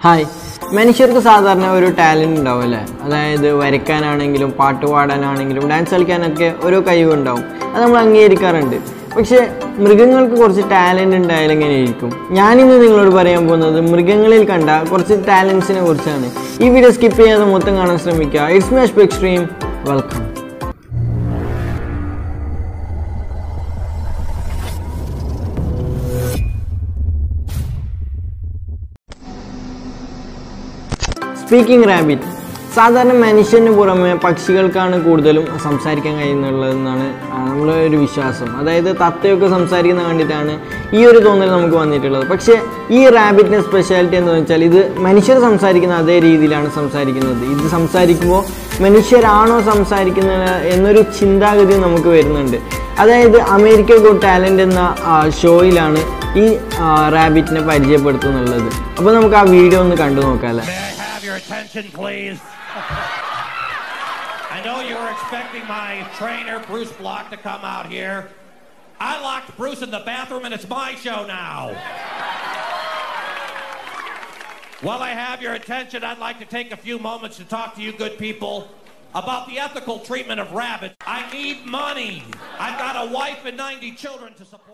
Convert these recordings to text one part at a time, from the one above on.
Hi മനുഷ്യർക്ക് സാധാരണ ഒരു ടാലൻറ്റ് ഉണ്ടാവും അല്ലേ അതായത് വരയ്ക്കാനാണെങ്കിലും പാട്ട് പാടാനാണെങ്കിലും ഡാൻസ് കളിക്കാനൊക്കെ ഓരോ കഴിവുണ്ടാവും അത് നമ്മൾ അംഗീകരിക്കാറുണ്ട് പക്ഷേ മൃഗങ്ങൾക്ക് കുറച്ച് ടാലൻറ്റ് ഉണ്ടായാലും എങ്ങനെയായിരിക്കും ഞാനിന്ന് നിങ്ങളോട് പറയാൻ പോകുന്നത് മൃഗങ്ങളിൽ കണ്ട കുറച്ച് ടാലൻസിനെ കുറിച്ചാണ് ഈ വീഡിയോ സ്കിപ്പ് ചെയ്യാതെ മൊത്തം കാണാൻ ശ്രമിക്കുക it's my extreme welcome speaking rabbit സാധാരണ മനുഷ്യന് പുറമെ പക്ഷികൾക്കാണ് കൂടുതലും സംസാരിക്കാൻ കഴിയുന്നുള്ളതെന്നാണ് നമ്മളെ ഒരു വിശ്വാസം അതായത് തത്തയൊക്കെ സംസാരിക്കുന്ന കണ്ടിട്ടാണ് ഈ ഒരു തോന്നൽ നമുക്ക് വന്നിട്ടുള്ളത് പക്ഷേ ഈ റാബിറ്റിൻ്റെ സ്പെഷ്യാലിറ്റി എന്ന് വെച്ചാൽ ഇത് മനുഷ്യർ സംസാരിക്കുന്ന അതേ രീതിയിലാണ് സംസാരിക്കുന്നത് ഇത് സംസാരിക്കുമ്പോൾ മനുഷ്യരാണോ സംസാരിക്കുന്നത് എന്നൊരു ചിന്താഗതി നമുക്ക് വരുന്നുണ്ട് അതായത് അമേരിക്ക ഗോട്ട് ടാലൻ്റ് എന്ന ആ, ഷോയിലാണ് ഈ റാബിറ്റിനെ പരിചയപ്പെടുത്തുന്നുള്ളത് അപ്പോൾ നമുക്ക് ആ വീഡിയോ ഒന്ന് കണ്ടു നോക്കാം അല്ലേ May I have your attention, please? I know you were expecting my trainer, Bruce Block, to come out here. I locked Bruce in the bathroom, and it's my show now. While I have your attention, I'd like to take a few moments to talk to you good people about the ethical treatment of rabbits. I need money. I've got a wife and 90 children to support.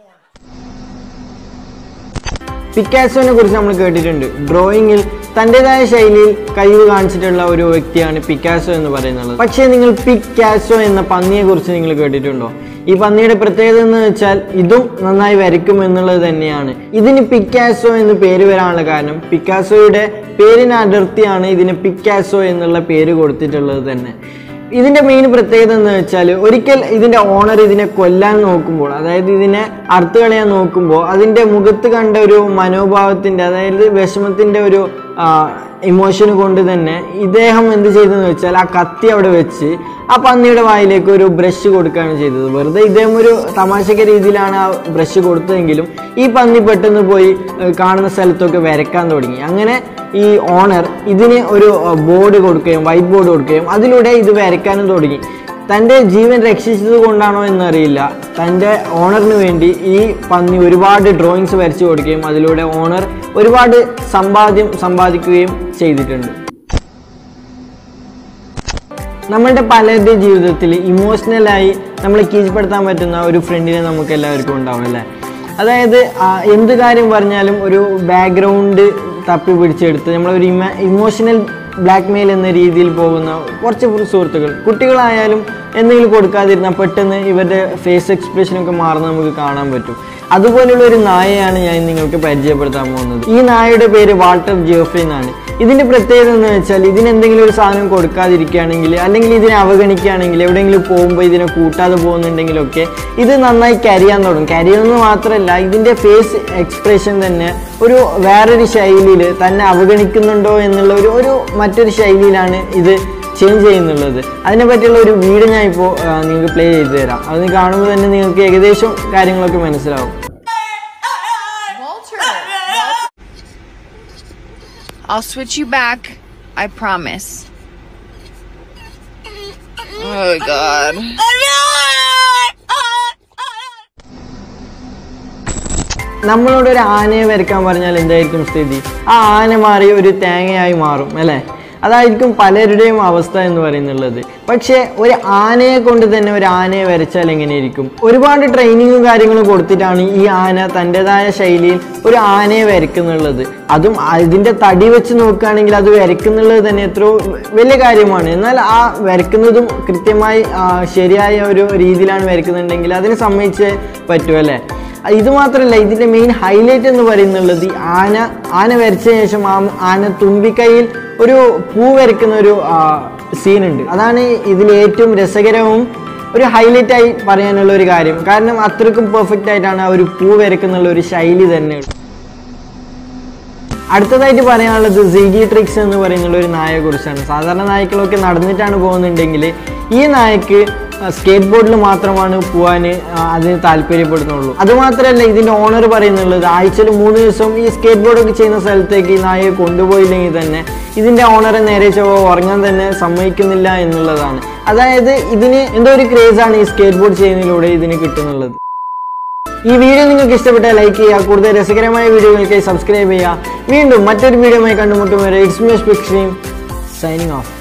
പിക്കാസോനെ കുറിച്ച് നമ്മൾ കേട്ടിട്ടുണ്ട് ഡ്രോയിങ്ങിൽ തൻ്റെതായ ശൈലിയിൽ കഴിവ് കാണിച്ചിട്ടുള്ള ഒരു വ്യക്തിയാണ് Picasso എന്ന് പറയുന്നത് പക്ഷേ നിങ്ങൾ പിക്കാസോ എന്ന പന്നിയെ കുറിച്ച് നിങ്ങൾ കേട്ടിട്ടുണ്ടോ ഈ പന്നിയുടെ പ്രത്യേകത എന്ന് വെച്ചാൽ ഇതും നന്നായി വരയ്ക്കും എന്നുള്ളത് തന്നെയാണ് ഇതിന് പിക്കാസോ എന്ന് പേര് വരാനുള്ള കാരണം പിക്കാസോയുടെ പേരിന് അതിർത്തിയാണ് ഇതിന് പിക്കാസോ എന്നുള്ള പേര് കൊടുത്തിട്ടുള്ളത് തന്നെ ഇതിന്റെ മെയിൻ പ്രത്യേകത എന്ന് വെച്ചാൽ ഒരിക്കൽ ഇതിന്റെ ഓണർ ഇതിനെ കൊല്ലാൻ നോക്കുമ്പോൾ അതായത് ഇതിനെ അറുത്ത് കളയാൻ നോക്കുമ്പോൾ അതിന്റെ മുഖത്ത് കണ്ട ഒരു മനോഭാവത്തിന്റെ അതായത് വിഷമത്തിന്റെ ഒരു ഇമോഷൻ കൊണ്ട് തന്നെ ഇദ്ദേഹം എന്ത് ചെയ്തെന്ന് വെച്ചാൽ ആ കത്തി അവിടെ വെച്ച് ആ പന്നിയുടെ വായിലേക്ക് ഒരു ബ്രഷ് കൊടുക്കുകയാണ് ചെയ്തത് വെറുതെ ഇദ്ദേഹം ഒരു തമാശക രീതിയിലാണ് ആ ബ്രഷ് കൊടുത്തതെങ്കിലും ഈ പന്നി പെട്ടെന്ന് പോയി ഏഹ്, കാണുന്ന സ്ഥലത്തൊക്കെ വരയ്ക്കാൻ തുടങ്ങി അങ്ങനെ ഈ ഓണർ ഇതിന് ഒരു ബോർഡ് കൊടുക്കുകയും വൈറ്റ് ബോർഡ് കൊടുക്കുകയും അതിലൂടെ ഇത് വരയ്ക്കാനും തുടങ്ങി തൻ്റെ ജീവൻ രക്ഷിച്ചത് കൊണ്ടാണോ എന്നറിയില്ല തൻ്റെ ഓണറിന് വേണ്ടി ഈ പന്നി ഒരുപാട് ഡ്രോയിങ്സ് വരച്ചു കൊടുക്കുകയും അതിലൂടെ ഓണർ ഒരുപാട് സമ്പാദ്യം സമ്പാദിക്കുകയും ചെയ്തിട്ടുണ്ട് നമ്മളുടെ പലരുടെ ജീവിതത്തിൽ ഇമോഷണലായി നമ്മളെ കീഴ്പ്പെടുത്താൻ പറ്റുന്ന ഒരു ഫ്രണ്ടിനെ നമുക്ക് എല്ലാവർക്കും ഉണ്ടാവും അല്ലേ അതായത് ആ, എന്ത് കാര്യം പറഞ്ഞാലും ഒരു ബാക്ക്ഗ്രൗണ്ട് തപ്പി പിടിച്ചെടുത്ത് നമ്മളൊരു ഇമ ഇമോഷണൽ ബ്ലാക്ക് മെയിൽ എന്ന രീതിയിൽ പോകുന്ന കുറച്ച് സുഹൃത്തുക്കൾ കുട്ടികളായാലും എന്തെങ്കിലും കൊടുക്കാതിരുന്നാൽ പെട്ടെന്ന് ഇവരുടെ ഫേസ് എക്സ്പ്രഷനൊക്കെ മാറുന്ന നമുക്ക് കാണാൻ പറ്റും അതുപോലെയുള്ള ഒരു നായയാണ് ഞാൻ നിങ്ങൾക്ക് പരിചയപ്പെടുത്താൻ പോകുന്നത് ഈ നായയുടെ പേര് വാൾട്ടർ ജിയോഫ്രി എന്നാണ് ഇതിന്റെ പ്രത്യേകത എന്ന് വെച്ചാൽ ഇതിന് എന്തെങ്കിലും ഒരു സാധനം കൊടുക്കാതിരിക്കുകയാണെങ്കിൽ അല്ലെങ്കിൽ ഇതിനെ അവഗണിക്കുകയാണെങ്കിൽ എവിടെയെങ്കിലും പോകുമ്പോൾ ഇതിനെ കൂട്ടാതെ പോകുന്നുണ്ടെങ്കിലൊക്കെ ഇത് നന്നായി കരിയാൻ തുടങ്ങും കരിയെന്ന് മാത്രമല്ല ഇതിന്റെ ഫേസ് എക്സ്പ്രഷൻ തന്നെ ഒരു വേറൊരു ശൈലിയിൽ തന്നെ അവഗണിക്കുന്നുണ്ടോ എന്നുള്ള ഒരു ഒരു മറ്റൊരു ശൈലിയിലാണ് ഇത് ചേഞ്ച് ചെയ്യുന്നുള്ളത് അതിനെ പറ്റിയുള്ള ഒരു വീഡിയോ ഞാൻ ഇപ്പോൾ നിങ്ങൾക്ക് പ്ലേ ചെയ്തു തരാം അത് കാണുമ്പോൾ തന്നെ നിങ്ങൾക്ക് ഏകദേശം കാര്യങ്ങളൊക്കെ മനസ്സിലാവും Walter. Walter. I'll switch you back. I promise. Oh God. നമ്മളോട് ഒരു ആനയെ വരയ്ക്കാൻ പറഞ്ഞാൽ എന്തായിരിക്കും സ്ഥിതി ആ ആന മാറി ഒരു തേങ്ങയായി മാറും അല്ലേ അതായിരിക്കും പലരുടെയും അവസ്ഥ എന്ന് പറയുന്നുള്ളത് പക്ഷേ ഒരു ആനയെ കൊണ്ട് തന്നെ ഒരു ആനയെ വരച്ചാൽ എങ്ങനെയായിരിക്കും ഒരുപാട് ട്രെയിനിങ്ങും കാര്യങ്ങളും കൊടുത്തിട്ടാണ് ഈ ആന തൻ്റെതായ ശൈലിയിൽ ഒരു ആനയെ വരയ്ക്കുന്നുള്ളത് അതും അതിൻ്റെ തടി വെച്ച് നോക്കുകയാണെങ്കിൽ അത് വരയ്ക്കുന്നുള്ളത് തന്നെ എത്രയോ വലിയ കാര്യമാണ് എന്നാൽ ആ വരയ്ക്കുന്നതും കൃത്യമായി ആ, ശരിയായ ഒരു രീതിയിലാണ് വരയ്ക്കുന്നുണ്ടെങ്കിൽ അതിനെ സമ്മതിച്ചേ പറ്റൂ അല്ലേ ഇത് മാത്രമല്ല ഇതിന്റെ മെയിൻ ഹൈലൈറ്റ് എന്ന് പറയുന്നുള്ളത് ഈ ആന ആന വരച്ച ശേഷം ആ ആന തുമ്പിക്കൈയിൽ ഒരു പൂ വരയ്ക്കുന്ന ഒരു സീനുണ്ട് അതാണ് ഇതിൽ ഏറ്റവും രസകരവും ഒരു ഹൈലൈറ്റ് ആയി പറയാനുള്ള ഒരു കാര്യം കാരണം അത്രക്കും പെർഫെക്റ്റ് ആയിട്ടാണ് ആ ഒരു പൂ വരയ്ക്കുന്നുള്ള ഒരു ശൈലി തന്നെ അടുത്തതായിട്ട് പറയാനുള്ളത് സിഗി ട്രിക്സ് എന്ന് പറയുന്നുള്ള ഒരു നായയെ കുറിച്ചാണ് സാധാരണ നായ്ക്കളൊക്കെ നടന്നിട്ടാണ് പോകുന്നുണ്ടെങ്കിൽ ഈ നായക്ക് സ്കേറ്റ് ബോർഡിൽ മാത്രമാണ് പോകാൻ അതിന് താല്പര്യപ്പെടുന്നുള്ളൂ അതുമാത്രമല്ല ഇതിന്റെ ഓണർ പറയുന്നുള്ളത് ആഴ്ചയിൽ മൂന്ന് ദിവസം ഈ സ്കേറ്റ് ബോർഡൊക്കെ ചെയ്യുന്ന സ്ഥലത്തേക്ക് ഈ നായയെ കൊണ്ടുപോയില്ലെങ്കിൽ തന്നെ ഇതിന്റെ ഓണറെ നേരെ ചൊവ്വ ഉറങ്ങാൻ തന്നെ സമ്മതിക്കുന്നില്ല എന്നുള്ളതാണ് അതായത് ഇതിന് എന്തോ ഒരു ക്രേസാണ് ഈ സ്കേറ്റ് ബോർഡ് ചെയ്യുന്നതിലൂടെ ഇതിന് കിട്ടുന്നുള്ളത് ഈ വീഡിയോ നിങ്ങൾക്ക് ഇഷ്ടപ്പെട്ടാൽ ലൈക്ക് ചെയ്യുക കൂടുതൽ രസകരമായ വീഡിയോകൾക്കായി സബ്സ്ക്രൈബ് ചെയ്യുക വീണ്ടും മറ്റൊരു വീഡിയോയുമായി കണ്ടുമുട്ടും വരെ it's muse pixtreme signing of